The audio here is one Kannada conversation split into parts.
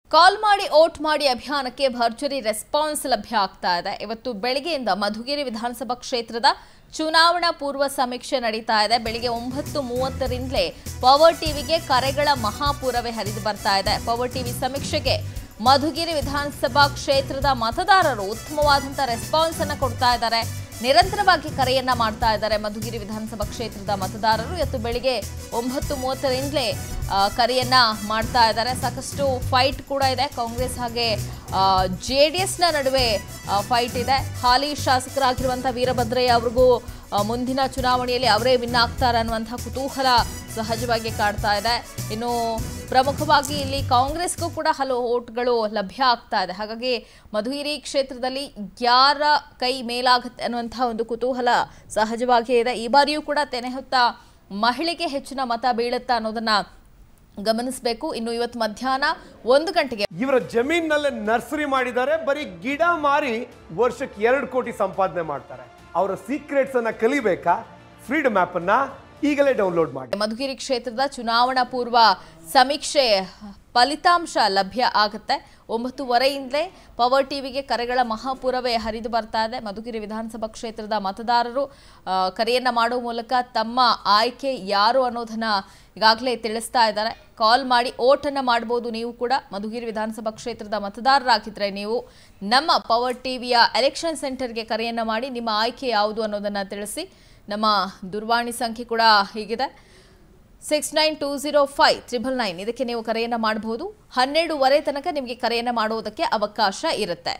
ಕಾಲ್ ಮಾಡಿ ಓಟ್ ಮಾಡಿ ಅಭಿಯಾನಕ್ಕೆ ಭರ್ಜರಿ ರೆಸ್ಪಾನ್ಸ್ ಲಭ್ಯ ಆಗ್ತಾ ಇದೆ ಇವತ್ತು ಬೆಳಗ್ಗೆಯಿಂದ ಮಧುಗಿರಿ ವಿಧಾನಸಭಾ ಕ್ಷೇತ್ರದ ಚುನಾವಣಾ ಪೂರ್ವ ಸಮೀಕ್ಷೆ ನಡೀತಾ ಇದೆ ಬೆಳಿಗ್ಗೆ ಒಂಬತ್ತು ಮೂವತ್ತರಿಂದಲೇ ಪವರ್ ಟಿವಿಗೆ ಕರೆಗಳ ಮಹಾಪೂರವೇ ಹರಿದು ಬರ್ತಾ ಇದೆ ಪವರ್ ಟಿವಿ ಸಮೀಕ್ಷೆಗೆ ಮಧುಗಿರಿ ವಿಧಾನಸಭಾ ಕ್ಷೇತ್ರದ ಮತದಾರರು ಉತ್ತಮವಾದಂಥ ರೆಸ್ಪಾನ್ಸ್ ಅನ್ನ ಕೊಡ್ತಾ ಇದ್ದಾರೆ ನಿರಂತರವಾಗಿ ಕರೆಯನ್ನ ಮಾಡ್ತಾ ಇದ್ದಾರೆ ಮಧುಗಿರಿ ವಿಧಾನಸಭಾ ಕ್ಷೇತ್ರದ ಮತದಾರರು ಇವತ್ತು ಬೆಳಿಗ್ಗೆ ಒಂಬತ್ತು ಮೂವತ್ತರಿಂದಲೇ ಆ, ಕರೆಯನ್ನ ಮಾಡ್ತಾ ಇದ್ದಾರೆ ಸಾಕಷ್ಟು ಫೈಟ್ ಕೂಡ ಇದೆ ಕಾಂಗ್ರೆಸ್ ಹಾಗೆ ಜೆ ಡಿ ಎಸ್ನ ನಡುವೆ ಫೈಟ್ ಇದೆ ಹಾಲಿ ಶಾಸಕರಾಗಿರುವಂಥ ವೀರಭದ್ರಯ್ಯ ಅವ್ರಿಗೂ ಆ, ಮುಂದಿನ ಚುನಾವಣೆಯಲ್ಲಿ ಅವರೇ ವಿನ್ ಆಗ್ತಾರೆ ಅನ್ನುವಂಥ ಕುತೂಹಲ ಸಹಜವಾಗಿ ಕಾಡ್ತಾ ಇದೆ ಇನ್ನು ಪ್ರಮುಖವಾಗಿ ಇಲ್ಲಿ ಕಾಂಗ್ರೆಸ್ಗೂ ಕೂಡ ಹಲವು ಓಟ್ಗಳು ಲಭ್ಯ ಆಗ್ತಾ ಇದೆ ಹಾಗಾಗಿ ಮಧುಗಿರಿ ಕ್ಷೇತ್ರದಲ್ಲಿ ಯಾರ ಕೈ ಮೇಲಾಗುತ್ತೆ ಅನ್ನುವಂಥ ಒಂದು ಕುತೂಹಲ ಸಹಜವಾಗಿಯೇ ಇದೆ ಈ ಬಾರಿಯೂ ಕೂಡ ತೆನೆ ಹೊತ್ತ ಮಹಿಳೆಗೆ ಹೆಚ್ಚಿನ ಮತ ಬೀಳುತ್ತಾ ಅನ್ನೋದನ್ನ ಗಮನಿಸಬೇಕು ಇನ್ನು ಇವತ್ತು ಮಧ್ಯಾಹ್ನ ಒಂದು ಗಂಟೆಗೆ ಇವರ ಜಮೀನಲ್ಲೇ ನರ್ಸರಿ ಮಾಡಿದ್ದಾರೆ ಬರೀ ಗಿಡ ಮಾರಿ ವರ್ಷಕ್ಕೆ ಎರಡು ಕೋಟಿ ಸಂಪಾದನೆ ಮಾಡ್ತಾರೆ ಅವರ ಸೀಕ್ರೆಟ್ಸ್ ಅನ್ನ ಕಲಿಬೇಕಾ ಫ್ರೀಡಮ್ ಆಪ್ ಅನ್ನ ಈಗಲೇ ಡೌನ್ಲೋಡ್ ಮಾಡಿ ಮಧುಗಿರಿ ಕ್ಷೇತ್ರದ ಚುನಾವಣಾ ಪೂರ್ವ ಸಮೀಕ್ಷೆ ಫಲಿತಾಂಶ ಲಭ್ಯ ಆಗುತ್ತೆ ಒಂಬತ್ತುವರೆಯಿಂದಲೇ ಪವರ್ ಟಿವಿಗೆ ಕರೆಗಳ ಮಹಾಪೂರವೇ ಹರಿದು ಬರ್ತಾ ಇದೆ ಮಧುಗಿರಿ ವಿಧಾನಸಭಾ ಕ್ಷೇತ್ರದ ಮತದಾರರು ಆ, ಕರೆಯನ್ನ ಮಾಡುವ ಮೂಲಕ ತಮ್ಮ ಆಯ್ಕೆ ಯಾರು ಅನ್ನೋದನ್ನ ಈಗಾಗಲೇ ತಿಳಿಸ್ತಾ ಇದ್ದಾರೆ ಕಾಲ್ ಮಾಡಿ ಓಟನ್ನು ಮಾಡ್ಬೋದು ನೀವು ಕೂಡ ಮಧುಗಿರಿ ವಿಧಾನಸಭಾ ಕ್ಷೇತ್ರದ ಮತದಾರರಾಗಿದ್ದರೆ ನೀವು ನಮ್ಮ ಪವರ್ ಟಿವಿಯ ಎಲೆಕ್ಷನ್ ಸೆಂಟರ್ಗೆ ಕರೆಯನ್ನ ಮಾಡಿ ನಿಮ್ಮ ಆಯ್ಕೆ ಯಾವುದು ಅನ್ನೋದನ್ನ ತಿಳಿಸಿ ನಮ್ಮ ದೂರವಾಣಿ ಸಂಖ್ಯೆ ಕೂಡ ಹೀಗಿದೆ six nine two zero five triple nine ಇದಕ್ಕೆ ನೀವು ಕರೆಯನ್ನು ಮಾಡಬಹುದು ಹನ್ನೆರಡೂವರೆ ತನಕ ನಿಮಗೆ ಕರೆಯನ್ನು ಮಾಡುವುದಕ್ಕೆ ಅವಕಾಶ ಇರುತ್ತೆ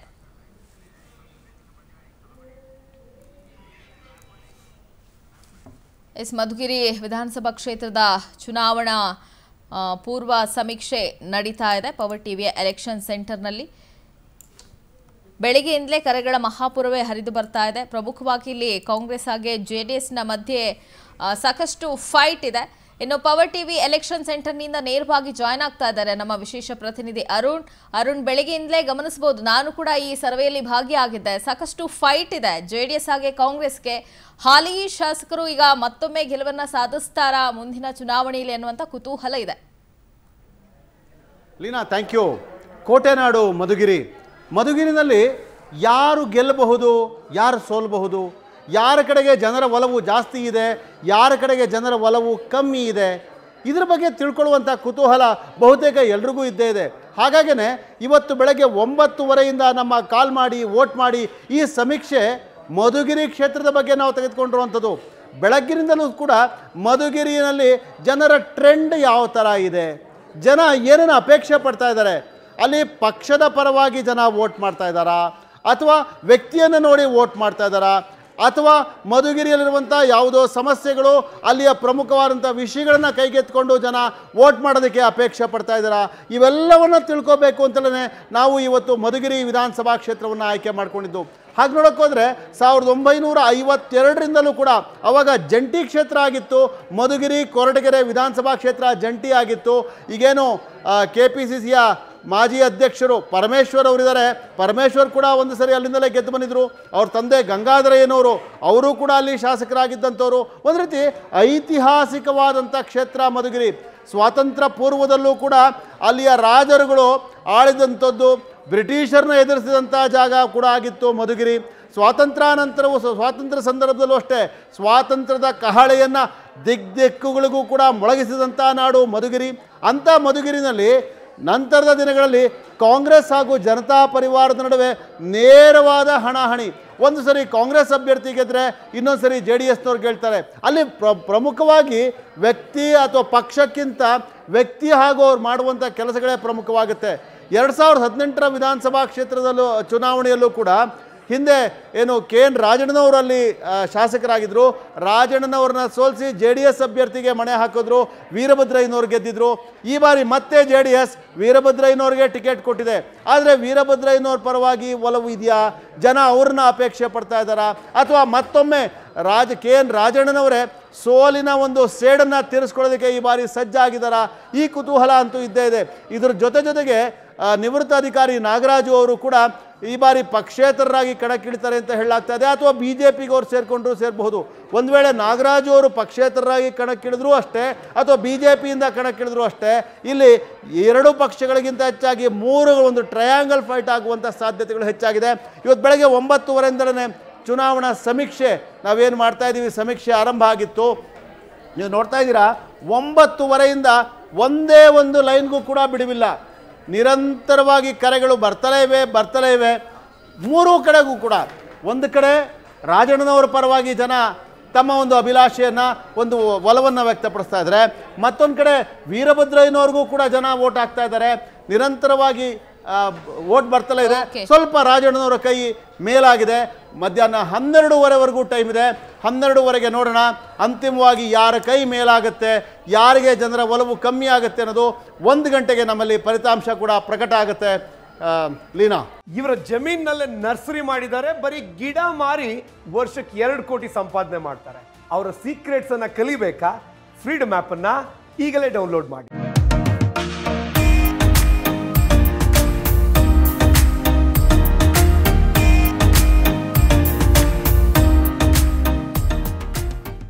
ಎಸ್ ಮಧುಗಿರಿ ವಿಧಾನಸಭಾ ಕ್ಷೇತ್ರದ ಚುನಾವಣಾ ಆ, ಪೂರ್ವ ಸಮೀಕ್ಷೆ ನಡೀತಾ ಇದೆ ಪವರ್ ಟಿವಿಯ ಎಲೆಕ್ಷನ್ ಸೆಂಟರ್ನಲ್ಲಿ ಬೆಳಗ್ಗೆಯಿಂದಲೇ ಕರೆಗಳ ಮಹಾಪುರವೇ ಹರಿದು ಬರ್ತಾ ಇದೆ ಪ್ರಮುಖವಾಗಿ ಇಲ್ಲಿ ಕಾಂಗ್ರೆಸ್ ಹಾಗೆ ಜೆ ಡಿ ಎಸ್ನ ಮಧ್ಯೆ ಆ, ಸಾಕಷ್ಟು ಫೈಟ್ ಇದೆ ಇನ್ನು ಪವರ್ ಟಿವಿ ಎಲೆಕ್ಷನ್ ಸೆಂಟರ್ನಿಂದ ನೇರವಾಗಿ ಜಾಯ್ನ್ ಆಗ್ತಾ ಇದ್ದಾರೆ ನಮ್ಮ ವಿಶೇಷ ಪ್ರತಿನಿಧಿ ಅರುಣ್ ಅರುಣ್ ಬೆಳಗ್ಗೆಯಿಂದಲೇ ಗಮನಿಸಬಹುದು ನಾನು ಕೂಡ ಈ ಸರ್ವೆಯಲ್ಲಿ ಭಾಗಿಯಾಗಿದ್ದೆ ಸಾಕಷ್ಟು ಫೈಟ್ ಇದೆ ಜೆ ಡಿ ಎಸ್ ಹಾಗೆ ಕಾಂಗ್ರೆಸ್ಗೆ ಹಾಲಿ ಶಾಸಕರು ಈಗ ಮತ್ತೊಮ್ಮೆ ಗೆಲುವನ್ನ ಸಾಧಿಸ್ತಾರಾ ಮುಂದಿನ ಚುನಾವಣೆಯಲ್ಲಿ ಅನ್ನುವಂಥ ಕುತೂಹಲ ಇದೆ ಲೀನಾ ಥ್ಯಾಂಕ್ ಯು ಕೋಟೆನಾಡು ಮಧುಗಿರಿ ಮಧುಗಿರಿನಲ್ಲಿ ಯಾರು ಗೆಲ್ಲಬಹುದು ಯಾರು ಸೋಲಬಹುದು ಯಾರ ಕಡೆಗೆ ಜನರ ಒಲವು ಜಾಸ್ತಿ ಇದೆ ಯಾರ ಕಡೆಗೆ ಜನರ ಒಲವು ಕಮ್ಮಿ ಇದೆ ಇದ್ರ ಬಗ್ಗೆ ತಿಳ್ಕೊಳ್ಳುವಂಥ ಕುತೂಹಲ ಬಹುತೇಕ ಎಲ್ರಿಗೂ ಇದ್ದೇ ಇದೆ ಹಾಗಾಗೇ ಇವತ್ತು ಬೆಳಗ್ಗೆ ಒಂಬತ್ತುವರೆಯಿಂದ ನಮ್ಮ ಕಾಲ್ ಮಾಡಿ ವೋಟ್ ಮಾಡಿ ಈ ಸಮೀಕ್ಷೆ ಮಧುಗಿರಿ ಕ್ಷೇತ್ರದ ಬಗ್ಗೆ ನಾವು ತೆಗೆದುಕೊಂಡಿರುವಂಥದ್ದು ಬೆಳಗ್ಗಿನಿಂದಲೂ ಕೂಡ ಮಧುಗಿರಿಯಲ್ಲಿ ಜನರ ಟ್ರೆಂಡ್ ಯಾವ ಥರ ಇದೆ ಜನ ಏನನ್ನು ಅಪೇಕ್ಷೆ ಪಡ್ತಾ ಇದ್ದಾರೆ ಅಲ್ಲಿ ಪಕ್ಷದ ಪರವಾಗಿ ಜನ ವೋಟ್ ಮಾಡ್ತಾ ಇದ್ದಾರಾ ಅಥವಾ ವ್ಯಕ್ತಿಯನ್ನು ನೋಡಿ ವೋಟ್ ಮಾಡ್ತಾ ಇದ್ದಾರಾ ಅಥವಾ ಮಧುಗಿರಿಯಲ್ಲಿರುವಂಥ ಯಾವುದೋ ಸಮಸ್ಯೆಗಳು ಅಲ್ಲಿಯ ಪ್ರಮುಖವಾದಂಥ ವಿಷಯಗಳನ್ನು ಕೈಗೆತ್ಕೊಂಡು ಜನ ವೋಟ್ ಮಾಡೋದಕ್ಕೆ ಅಪೇಕ್ಷೆ ಪಡ್ತಾ ಇದ್ದಾರಾ ಇವೆಲ್ಲವನ್ನು ತಿಳ್ಕೋಬೇಕು ಅಂತಲೇ ನಾವು ಇವತ್ತು ಮಧುಗಿರಿ ವಿಧಾನಸಭಾ ಕ್ಷೇತ್ರವನ್ನು ಆಯ್ಕೆ ಮಾಡ್ಕೊಂಡಿದ್ದು ಹಾಗೆ ನೋಡೋಕೆ ಹೋದರೆ ಸಾವಿರದ ಒಂಬೈನೂರ ಐವತ್ತೆರಡರಿಂದಲೂ ಕೂಡ ಅವಾಗ ಜಂಟಿ ಕ್ಷೇತ್ರ ಆಗಿತ್ತು ಮಧುಗಿರಿ ಕೊರಟಗೆರೆ ವಿಧಾನಸಭಾ ಕ್ಷೇತ್ರ ಜಂಟಿ ಆಗಿತ್ತು ಈಗೇನು ಕೆ ಪಿ ಸಿ ಸಿಯ ಮಾಜಿ ಅಧ್ಯಕ್ಷರು ಪರಮೇಶ್ವರ್ ಅವರಿದ್ದಾರೆ ಪರಮೇಶ್ವರ್ ಕೂಡ ಒಂದು ಸರಿ ಅಲ್ಲಿಂದಲೇ ಗೆದ್ದು ಬಂದಿದ್ರು ಅವ್ರ ತಂದೆ ಗಂಗಾಧರಯ್ಯನವರು ಅವರು ಕೂಡ ಅಲ್ಲಿ ಶಾಸಕರಾಗಿದ್ದಂಥವ್ರು ಒಂದು ರೀತಿ ಐತಿಹಾಸಿಕವಾದಂಥ ಕ್ಷೇತ್ರ ಮಧುಗಿರಿ ಸ್ವಾತಂತ್ರ್ಯ ಪೂರ್ವದಲ್ಲೂ ಕೂಡ ಅಲ್ಲಿಯ ರಾಜರುಗಳು ಆಳಿದಂಥದ್ದು ಬ್ರಿಟಿಷರ್ನ ಎದುರಿಸಿದಂಥ ಜಾಗ ಕೂಡ ಆಗಿತ್ತು ಮಧುಗಿರಿ ಸ್ವಾತಂತ್ರ್ಯಾನಂತರವೂ ಸ- ಸ್ವಾತಂತ್ರ್ಯ ಸಂದರ್ಭದಲ್ಲೂ ಅಷ್ಟೇ ಸ್ವಾತಂತ್ರ್ಯದ ಕಹಳೆಯನ್ನು ದಿಗ್ದಿಕ್ಕುಗಳಿಗೂ ಕೂಡ ಮೊಳಗಿಸಿದಂಥ ನಾಡು ಮಧುಗಿರಿ ಅಂಥ ಮಧುಗಿರಿನಲ್ಲಿ ನಂತರದ ದಿನಗಳಲ್ಲಿ ಕಾಂಗ್ರೆಸ್ ಹಾಗೂ ಜನತಾ ಪರಿವಾರದ ನಡುವೆ ನೇರವಾದ ಹಣಾಹಣಿ ಒಂದು ಸರಿ ಕಾಂಗ್ರೆಸ್ ಅಭ್ಯರ್ಥಿ ಗೆದ್ರೆ ಇನ್ನೊಂದು ಸರಿ ಜೆ ಡಿ ಎಸ್ನವ್ರು ಗೆಲ್ತಾರೆ ಅಲ್ಲಿ ಪ್ರ ಪ್ರಮುಖವಾಗಿ ವ್ಯಕ್ತಿ ಅಥವಾ ಪಕ್ಷಕ್ಕಿಂತ ವ್ಯಕ್ತಿ ಹಾಗೂ ಅವ್ರು ಮಾಡುವಂಥ ಕೆಲಸಗಳೇ ಪ್ರಮುಖವಾಗುತ್ತೆ ಎರಡು ಸಾವಿರದ ಹದಿನೆಂಟರ ವಿಧಾನಸಭಾ ಕ್ಷೇತ್ರದಲ್ಲೂ ಚುನಾವಣೆಯಲ್ಲೂ ಕೂಡ ಹಿಂದೆ ಏನು ಕೆ ಎನ್ ರಾಜಣ್ಣನವರು ಅಲ್ಲಿ ಆ, ಶಾಸಕರಾಗಿದ್ದರು ರಾಜಣ್ಣನವ್ರನ್ನ ಸೋಲಿಸಿ ಜೆ ಡಿ ಎಸ್ ಅಭ್ಯರ್ಥಿಗೆ ಮಣೆ ಹಾಕಿದ್ರು ವೀರಭದ್ರಯ್ಯನವ್ರು ಗೆದ್ದಿದ್ರು ಈ ಬಾರಿ ಮತ್ತೆ ಜೆ ಡಿ ಎಸ್ ವೀರಭದ್ರಯ್ಯನವ್ರಿಗೆ ಟಿಕೆಟ್ ಕೊಟ್ಟಿದೆ ಆದರೆ ವೀರಭದ್ರಯ್ಯನವ್ರ ಪರವಾಗಿ ಒಲವು ಇದೆಯಾ ಜನ ಅವ್ರನ್ನ ಅಪೇಕ್ಷೆ ಪಡ್ತಾ ಇದ್ದಾರಾ ಅಥವಾ ಮತ್ತೊಮ್ಮೆ ರಾಜ ಕೆ ಎನ್ ರಾಜಣ್ಣನವರೇ ಸೋಲಿನ ಒಂದು ಸೇಡನ್ನು ತೀರಿಸ್ಕೊಳ್ಳೋದಕ್ಕೆ ಈ ಬಾರಿ ಸಜ್ಜಾಗಿದ್ದಾರಾ ಈ ಕುತೂಹಲ ಅಂತೂ ಇದ್ದೇ ಇದೆ ಇದ್ರ ಜೊತೆ ಜೊತೆಗೆ ಆ, ನಿವೃತ್ತ ಅಧಿಕಾರಿ ನಾಗರಾಜು ಅವರು ಕೂಡ ಈ ಬಾರಿ ಪಕ್ಷೇತರರಾಗಿ ಕಣಕ್ಕಿಳಿತಾರೆ ಅಂತ ಹೇಳಲಾಗ್ತಾ ಇದೆ ಅಥವಾ ಬಿ ಜೆ ಪಿಗೆ ಅವ್ರು ಸೇರಿಕೊಂಡ್ರು ಸೇರಬಹುದು ಒಂದು ವೇಳೆ ನಾಗರಾಜು ಅವರು ಪಕ್ಷೇತರರಾಗಿ ಕಣಕ್ಕಿಳಿದ್ರು ಅಷ್ಟೇ ಅಥವಾ ಬಿ ಜೆ ಪಿಯಿಂದ ಕಣಕ್ಕಿಳಿದ್ರು ಅಷ್ಟೇ ಇಲ್ಲಿ ಎರಡು ಪಕ್ಷಗಳಿಗಿಂತ ಹೆಚ್ಚಾಗಿ ಮೂರು ಒಂದು ಟ್ರಯಾಂಗಲ್ ಫೈಟ್ ಆಗುವಂಥ ಸಾಧ್ಯತೆಗಳು ಹೆಚ್ಚಾಗಿದೆ ಇವತ್ತು ಬೆಳಗ್ಗೆ ಒಂಬತ್ತುವರೆಯಿಂದಲೇ ಚುನಾವಣಾ ಸಮೀಕ್ಷೆ ನಾವೇನು ಮಾಡ್ತಾ ಇದ್ದೀವಿ ಸಮೀಕ್ಷೆ ಆರಂಭ ಆಗಿತ್ತು ನೀವು ನೋಡ್ತಾ ಇದ್ದೀರಾ ಒಂಬತ್ತುವರೆಯಿಂದ ಒಂದೇ ಒಂದು ಲೈನ್ಗೂ ಕೂಡ ಬಿಡುವಿಲ್ಲ ನಿರಂತರವಾಗಿ ಕರೆಗಳು ಬರ್ತಲೇ ಇವೆ ಬರ್ತಲೇ ಇವೆ ಮೂರೂ ಕಡೆಗೂ ಕೂಡ ಒಂದು ಕಡೆ ರಾಜಣ್ಣನವರ ಪರವಾಗಿ ಜನ ತಮ್ಮ ಒಂದು ಅಭಿಲಾಷೆಯನ್ನು ಒಂದು ಒಲವನ್ನು ವ್ಯಕ್ತಪಡಿಸ್ತಾ ಇದ್ದಾರೆ ಮತ್ತೊಂದು ಕಡೆ ವೀರಭದ್ರಯ್ಯನವ್ರಿಗೂ ಕೂಡ ಜನ ವೋಟ್ ಹಾಕ್ತಾ ಇದ್ದಾರೆ ನಿರಂತರವಾಗಿ ವೋಟ್ ಬರ್ತಲೇ ಇದೆ Okay. ಸ್ವಲ್ಪ ರಾಜಣ್ಣನವರ ಕೈ ಮೇಲಾಗಿದೆ ಮಧ್ಯಾಹ್ನ ಹನ್ನೆರಡೂವರೆವರೆಗೂ ಟೈಮ್ ಇದೆ ಹನ್ನೆರಡೂವರೆಗೆ ನೋಡೋಣ ಅಂತಿಮವಾಗಿ ಯಾರ ಕೈ ಮೇಲಾಗುತ್ತೆ ಯಾರಿಗೆ ಜನರ ಒಲವು ಕಮ್ಮಿ ಆಗುತ್ತೆ ಅನ್ನೋದು ಒಂದು ಗಂಟೆಗೆ ನಮ್ಮಲ್ಲಿ ಫಲಿತಾಂಶ ಕೂಡ ಪ್ರಕಟ ಆಗುತ್ತೆ ಆ, ಲೀನಾ ಇವರ ಜಮೀನಲ್ಲೇ ನರ್ಸರಿ ಮಾಡಿದ್ದಾರೆ ಬರೀ ಗಿಡ ಮಾರಿ ವರ್ಷಕ್ಕೆ ಎರಡು ಕೋಟಿ ಸಂಪಾದನೆ ಮಾಡ್ತಾರೆ ಅವರ ಸೀಕ್ರೆಟ್ಸ್ ಅನ್ನ ಕಲಿಬೇಕಾ ಫ್ರೀಡಮ್ ಆಪ್ ಅನ್ನ ಈಗಲೇ ಡೌನ್ಲೋಡ್ ಮಾಡಿ